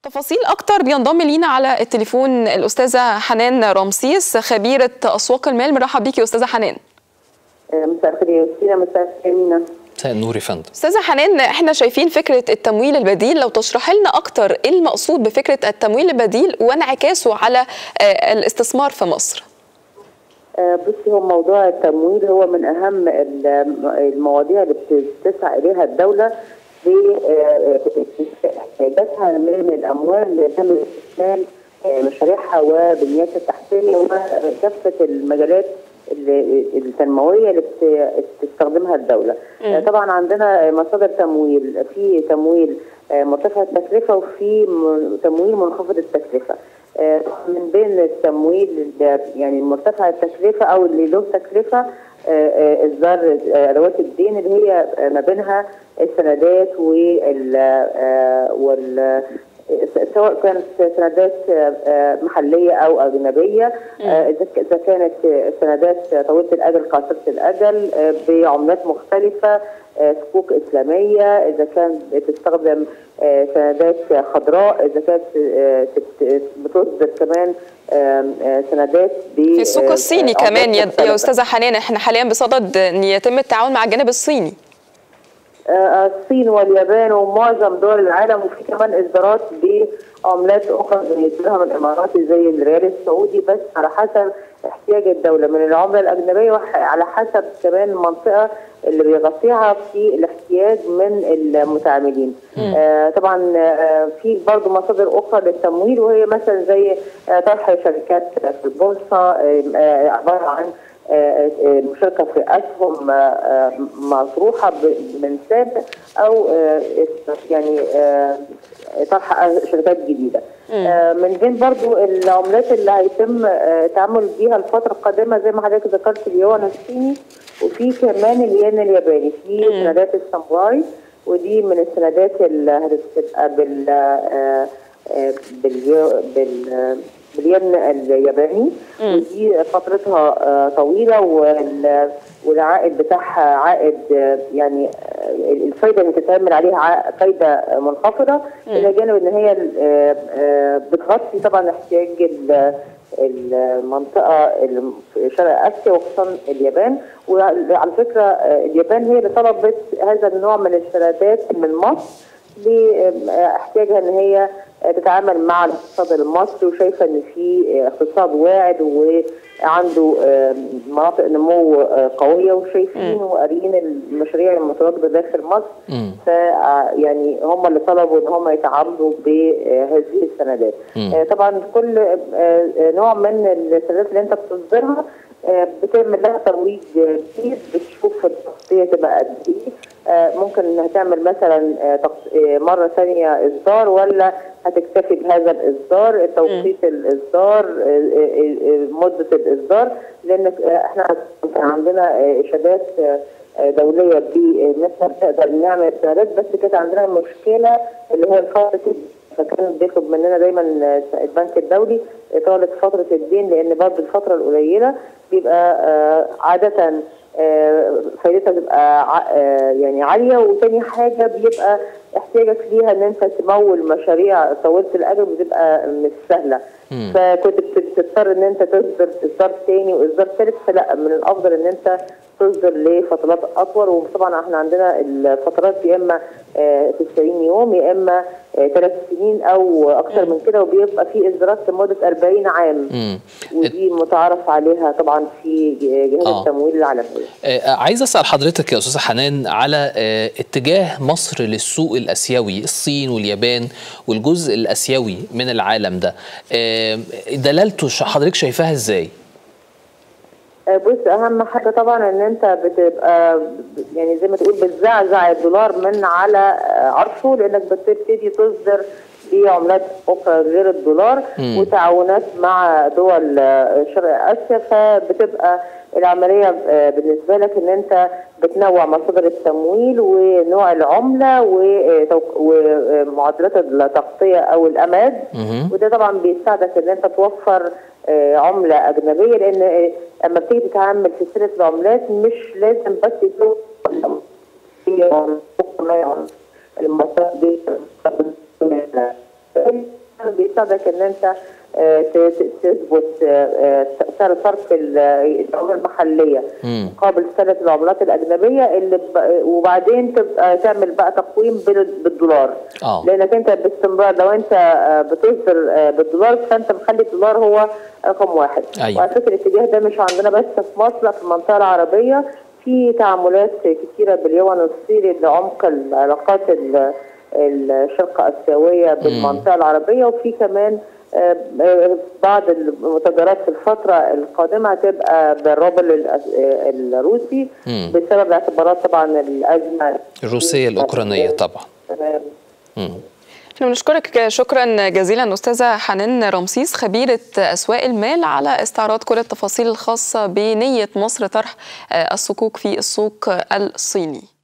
تفاصيل اكتر بينضم لينا على التليفون الاستاذه حنان رمسيس خبيره اسواق المال مرحب بيكي استاذه حنان مساء الخير يا وسيله مساء الخير مينا مساء النور يا فندم استاذه حنان احنا شايفين فكره التمويل البديل لو تشرح لنا اكتر ايه المقصود بفكره التمويل البديل وانعكاسه على الاستثمار في مصر بصي هو موضوع التمويل هو من اهم المواضيع اللي بتسعى اليها الدوله باحتياجاتها من الاموال لتم استثمار مشاريعها وبنياتها التحتيه وكافه المجالات التنمويه اللي بتستخدمها الدوله. م. طبعا عندنا مصادر تمويل في تمويل مرتفع التكلفه وفي تمويل منخفض التكلفه. من بين التمويل يعني مرتفع التكلفه او اللي له تكلفه اصدار ادوات الدين اللي هي ما بينها السندات وال وال سواء كانت سندات محليه او اجنبيه اذا كانت سندات طويله الاجل قاصره الاجل بعملات مختلفه صكوك اسلاميه اذا كانت بتستخدم سندات خضراء اذا كانت بتصدر كمان سندات في السوق الصيني كمان يا, يا استاذه حنان احنا حاليا بصدد ان يتم التعاون مع الجانب الصيني الصين واليابان ومعظم دول العالم وفي كمان اصدارات بعملات اخرى زي الدرهم الاماراتي زي الريال السعودي بس على حسب احتياج الدوله من العمله الاجنبيه وعلى حسب كمان المنطقه اللي بيغطيها في الاحتياج من المتعاملين. آه طبعا آه في برضه مصادر اخرى للتمويل وهي مثلا زي آه طرح شركات في البورصه آه عباره عن المشاركه في اسهم مطروحه من سابق او يعني طرح شركات جديده. من بين برضو العملات اللي هيتم التعامل بيها الفتره القادمه زي ما حضرتك ذكرت اليوان الصيني وفي كمان الين الياباني في سندات الساموراي ودي من السندات اللي هتبقى بال بال بال بالين الياباني ودي فترتها طويله والعائد بتاعها عائد يعني الفايده اللي بتتعمل عليها فايده منخفضه الى جانب ان هي بتغطي طبعا احتياج المنطقه شرق اسيا وخصوصا اليابان وعلى فكره اليابان هي اللي طلبت هذا النوع من السندات من مصر لاحتياجها ان هي تتعامل مع الاقتصاد المصري وشايفه ان في اقتصاد واعد وعنده مناطق نمو قويه وشايفين وقاريين المشاريع المتواجده داخل مصر ف يعني هم اللي طلبوا ان هم يتعاملوا بهذه السندات. طبعا كل نوع من السندات اللي انت بتصدرها بتعمل لها ترويج كتير بتشوف التغطيه تبقى قد ايه ممكن انها تعمل مثلا مره ثانيه اصدار ولا هتكتفي بهذا الاصدار توقيت الاصدار مده الاصدار لان احنا عندنا اشادات دوليه بان احنا بنقدر نعمل سندات بس كانت عندنا مشكله اللي هي فتره فكان بيطلب مننا دايما البنك الدولي اطاله فتره الدين لان برضه الفتره القليله بيبقى عاده فايدتها بتبقى يعني عاليه وتاني حاجه بيبقى احتياجك ليها ان انت تمول مشاريع طويله الاجل بتبقى مش سهله فكنت بتضطر ان انت تصدر اصدار ثاني واصدار ثالث فلا من الافضل ان انت تصدر لفترات اطول وطبعا احنا عندنا الفترات يا اما 90 يوم يا اما ثلاث سنين او اكثر من كده وبيبقى في اصدارات لمده 40 عام مم. ودي متعارف عليها طبعا في جهاز آه. التمويل العالميه. آه عايز اسال حضرتك يا استاذه حنان على آه اتجاه مصر للسوق الاسيوي الصين واليابان والجزء الاسيوي من العالم ده آه دلالته حضرتك شايفاها ازاي؟ بص اهم حاجه طبعا ان انت بتبقى يعني زي ما تقول بتزعزع الدولار من على عرشه لانك بتبتدي تصدر بعملات اخرى غير الدولار م. وتعاونات مع دول شرق اسيا فبتبقى العمليه بالنسبه لك ان انت بتنوع مصادر التمويل ونوع العمله ومعدلات التغطيه او الاماد وده طبعا بيساعدك ان انت توفر عمله اجنبيه لان اما بتيجي تتعامل في سلسله العملات مش لازم بس يكون المصادر دي بتساعدك ان انت آه، ت- ت- تثبت آه، آه، سعر صرف ال- العمله المحليه مم. مقابل سنه العملات الاجنبيه اللي ب- وبعدين تبقى تعمل بقى تقويم بال- بالدولار آه. لانك انت باستمرار لو انت آه، بتصدر آه، بالدولار فانت مخلي الدولار هو رقم واحد أيوة. وعلى فكره الاتجاه ده مش عندنا بس في مصر لا في المنطقه العربيه في تعاملات كثيره باليوان الصيني لعمق العلاقات ال- الشرق اسيويه بالمنطقه العربيه وفي كمان آه، آه، بعض المتجرات في الفتره القادمه هتبقى بالروبل الأس- آه، الروسي مم. بسبب اعتبارات طبعا الازمه الروسية الأوكرانية طبعا تمام مم. احنا بنشكرك شكرا جزيلا استاذه حنان رمسيس خبيره اسواق المال على استعراض كل التفاصيل الخاصه بنيه مصر طرح الصكوك في السوق الصيني